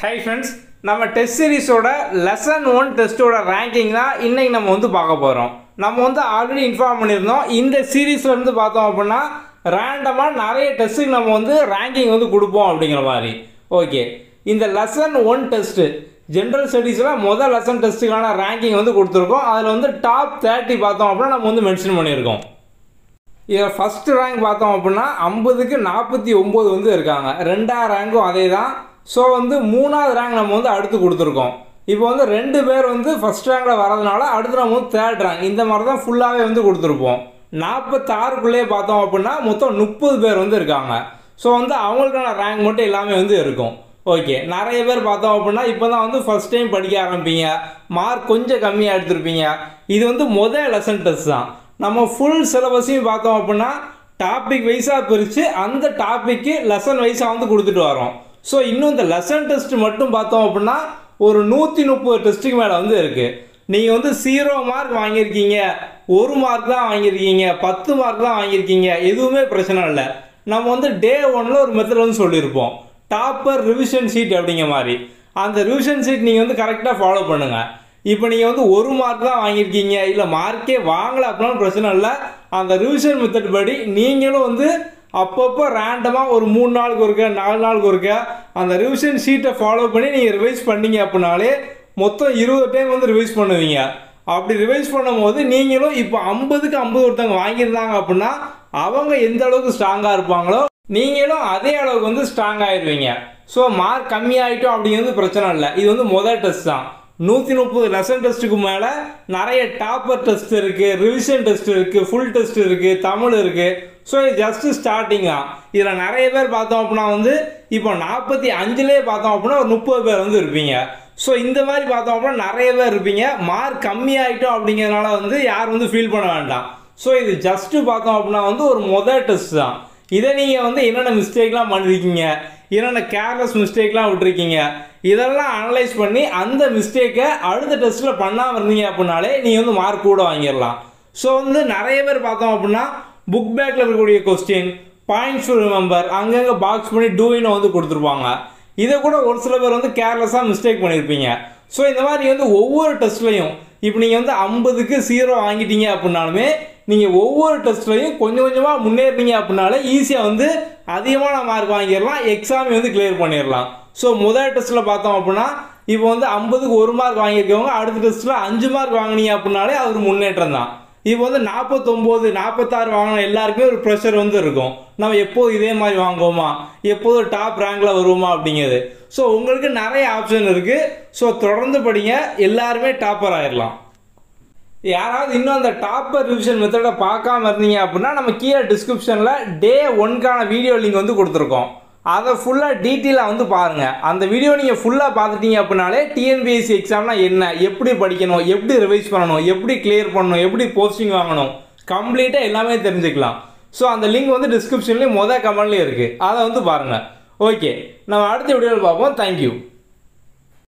high friends நம்ம test சீரிஸோட lesson one டெஸ்ட்டோட ரேங்கிங் தான் இன்னைக்கு நம்ம வந்து பார்க்க போகிறோம் நம்ம வந்து ஆல்ரெடி இன்ஃபார்ம் பண்ணியிருந்தோம் இந்த சீரீஸ்ல இருந்து பார்த்தோம் அப்படின்னா ரேண்டமாக நிறைய டெஸ்ட்டுக்கு நம்ம வந்து ரேங்கிங் வந்து கொடுப்போம் அப்படிங்கிற மாதிரி ஓகே இந்த லெசன் ஒன் டெஸ்ட்டு ஜென்ரல் ஸ்டடீஸில் முதல் லெசன் டெஸ்ட்டுக்கான ரேங்கிங் வந்து கொடுத்துருக்கோம் அதில் வந்து டாப் தேர்ட்டி பார்த்தோம் அப்படின்னா நம்ம வந்து மென்ஷன் பண்ணியிருக்கோம் இதில் ஃபர்ஸ்ட் ரேங்க் பார்த்தோம் அப்படின்னா ஐம்பதுக்கு நாற்பத்தி ஒம்பது வந்து இருக்காங்க ரெண்டாவது ரேங்க்கும் அதே தான் ஸோ வந்து மூணாவது ரேங்க் நம்ம வந்து அடுத்து கொடுத்துருக்கோம் இப்போ வந்து ரெண்டு பேர் வந்து ஃபர்ஸ்ட் ரேங்கில் வரதுனால அடுத்து நம்ம வந்து தேர்ட் ரேங்க் இந்த மாதிரி தான் ஃபுல்லாகவே வந்து கொடுத்துருப்போம் நாற்பத்தாறுக்குள்ளேயே பார்த்தோம் அப்படின்னா மொத்தம் முப்பது பேர் வந்து இருக்காங்க ஸோ வந்து அவங்களுக்கான ரேங்க் மட்டும் எல்லாமே வந்து இருக்கும் ஓகே நிறைய பேர் பார்த்தோம் அப்படின்னா இப்போ தான் வந்து ஃபர்ஸ்ட் டைம் படிக்க ஆரம்பிப்பீங்க மார்க் கொஞ்சம் கம்மியாக எடுத்திருப்பீங்க இது வந்து முதல் லெசன் டெஸ்ட் தான் நம்ம ஃபுல் சிலபஸையும் பார்த்தோம் அப்படின்னா டாபிக் வைஸாக பிரித்து அந்த டாப்பிக்கு லெசன் வைஸாக வந்து கொடுத்துட்டு வரோம் ஸோ இன்னும் இந்த லெசன் டெஸ்ட் மட்டும் பார்த்தோம் அப்படின்னா ஒரு நூற்றி முப்பது டெஸ்ட்டுக்கு மேலே வந்து இருக்குது நீங்கள் வந்து ஜீரோ மார்க் வாங்கியிருக்கீங்க ஒரு மார்க் தான் வாங்கியிருக்கீங்க பத்து மார்க் தான் வாங்கியிருக்கீங்க எதுவுமே பிரச்சனை இல்லை நம்ம வந்து டே ஒன்ல ஒரு மெத்தட் வந்து சொல்லியிருப்போம் டாப்பர் ரிவிஷன் ஷீட் அப்படிங்கிற மாதிரி அந்த ரிவிஷன் ஷீட் நீங்கள் வந்து கரெக்டாக ஃபாலோ பண்ணுங்கள் இப்போ நீங்கள் வந்து ஒரு மார்க் தான் வாங்கியிருக்கீங்க இல்லை மார்க்கே வாங்கலை அப்படின்னாலும் பிரச்சனை இல்லை அந்த ரிவிஷன் மெத்தட் படி நீங்களும் வந்து அப்பப்போ ரேண்டமாக ஒரு மூணு நாளுக்கு ஒருக்க நாலு நாளுக்கு ஒருக்க அந்த ரிவிஷன் ஷீட்டை ஃபாலோ பண்ணி நீங்கள் ரிவைஸ் பண்ணீங்க அப்படின்னாலே மொத்தம் இருபது டைம் வந்து ரிவைஸ் பண்ணுவீங்க அப்படி ரிவைஸ் பண்ணும்போது நீங்களும் இப்போ ஐம்பதுக்கு ஐம்பது ஒருத்தவங்க வாங்கியிருந்தாங்க அப்படின்னா அவங்க எந்த அளவுக்கு ஸ்ட்ராங்காக இருப்பாங்களோ நீங்களும் அதே அளவுக்கு வந்து ஸ்ட்ராங் ஆயிடுவீங்க ஸோ மார்க் கம்மியாயிட்டோம் அப்படிங்கிறது பிரச்சனை இல்லை இது வந்து முதல் டெஸ்ட் தான் நூற்றி முப்பது லெசன் டெஸ்ட்டுக்கு மேலே நிறைய டாப்பர் டெஸ்ட் இருக்குது ரிவிஷன் டெஸ்ட் இருக்குது ஃபுல் டெஸ்ட் இருக்குது தமிழ் இருக்குது ஸோ இது ஜஸ்ட்டு ஸ்டார்டிங் தான் இதில் நிறைய பேர் பார்த்தோம் அப்படின்னா வந்து இப்போ நாற்பத்தி அஞ்சுலேயே பார்த்தோம் அப்படின்னா ஒரு முப்பது பேர் வந்து இருப்பீங்க ஸோ இந்த மாதிரி பார்த்தோம் அப்படின்னா நிறைய பேர் இருப்பீங்க மார்க் கம்மியாயிட்டோம் அப்படிங்கிறதுனால வந்து யாரும் வந்து ஃபீல் பண்ண வேண்டாம் ஸோ இது ஜஸ்ட்டு பார்த்தோம் அப்படின்னா வந்து ஒரு முதல் டெஸ்ட் தான் இதை நீங்கள் வந்து என்னென்ன மிஸ்டேக்லாம் பண்ணிருக்கீங்க என்னென்ன கேர்லெஸ் மிஸ்டேக்லாம் விட்டுருக்கீங்க இதெல்லாம் அனலைஸ் பண்ணி அந்த மிஸ்டேக்கை அடுத்த டெஸ்ட்டில் பண்ணாமல் இருந்தீங்க அப்படின்னாலே நீங்கள் வந்து மார்க் கூட வாங்கிடலாம் ஸோ வந்து நிறைய பேர் பார்த்தோம் அப்படின்னா புக் பேக்கில் இருக்கக்கூடிய கொஸ்டின் பாயிண்ட்ஸ் டு ரிமெம்பர் அங்கங்கே பாக்ஸ் பண்ணி டூயின்னு வந்து கொடுத்துருப்பாங்க இதை கூட ஒரு சில பேர் வந்து கேர்லெஸ்ஸாக மிஸ்டேக் பண்ணியிருப்பீங்க ஸோ இந்த மாதிரி வந்து ஒவ்வொரு டெஸ்ட்லையும் இப்போ நீங்கள் வந்து ஐம்பதுக்கு ஜீரோ வாங்கிட்டீங்க அப்படின்னாலுமே நீங்கள் ஒவ்வொரு டெஸ்ட்லையும் கொஞ்சம் கொஞ்சமாக முன்னேறினீங்க அப்படின்னாலே ஈஸியாக வந்து அதிகமான மார்க் வாங்கிடலாம் எக்ஸாம் வந்து கிளியர் பண்ணிடலாம் ஸோ முதல் டெஸ்ட்டில் பார்த்தோம் அப்படின்னா இப்போ வந்து ஐம்பதுக்கு ஒரு மார்க் வாங்கியிருக்கவங்க அடுத்த டெஸ்ட்டில் அஞ்சு மார்க் வாங்கினீங்க அப்படின்னாலே அது ஒரு முன்னேற்றம் தான் இப்போ வந்து நாற்பத்தொம்போது நாற்பத்தாறு வாங்கின எல்லாருக்குமே ஒரு ப்ரெஷர் வந்து இருக்கும் நம்ம எப்போது இதே மாதிரி வாங்குவோமா எப்போது டாப் ரேங்கில் வருவோமா அப்படிங்கிறது ஸோ உங்களுக்கு நிறைய ஆப்ஷன் இருக்குது ஸோ தொடர்ந்து படிங்க எல்லாருமே டாப்பர் ஆயிடலாம் யாராவது இன்னும் அந்த டாப்பர் ரிவிஷன் மெத்தடை பார்க்காம இருந்தீங்க அப்படின்னா நம்ம கீழே டிஸ்கிரிப்ஷனில் டே ஒன்க்கான வீடியோ லிங்க் வந்து கொடுத்துருக்கோம் அதை ஃபுல்லாக டீட்டெயிலாக வந்து பாருங்கள் அந்த வீடியோ நீங்கள் ஃபுல்லாக பார்த்துட்டீங்க அப்படின்னாலே டிஎன்பிஎஸ்சி எக்ஸாம்னா என்ன எப்படி படிக்கணும் எப்படி ரிவைஸ் பண்ணணும் எப்படி கிளியர் பண்ணணும் எப்படி போஸ்டிங் வாங்கணும் கம்ப்ளீட்டாக எல்லாமே தெரிஞ்சுக்கலாம் ஸோ அந்த லிங்க் வந்து டிஸ்கிரிப்ஷன்லேயும் மொதல் கமெண்ட்லேயும் இருக்குது அதை வந்து பாருங்கள் ஓகே நம்ம அடுத்த வீடியோவில் பார்ப்போம் தேங்க்யூ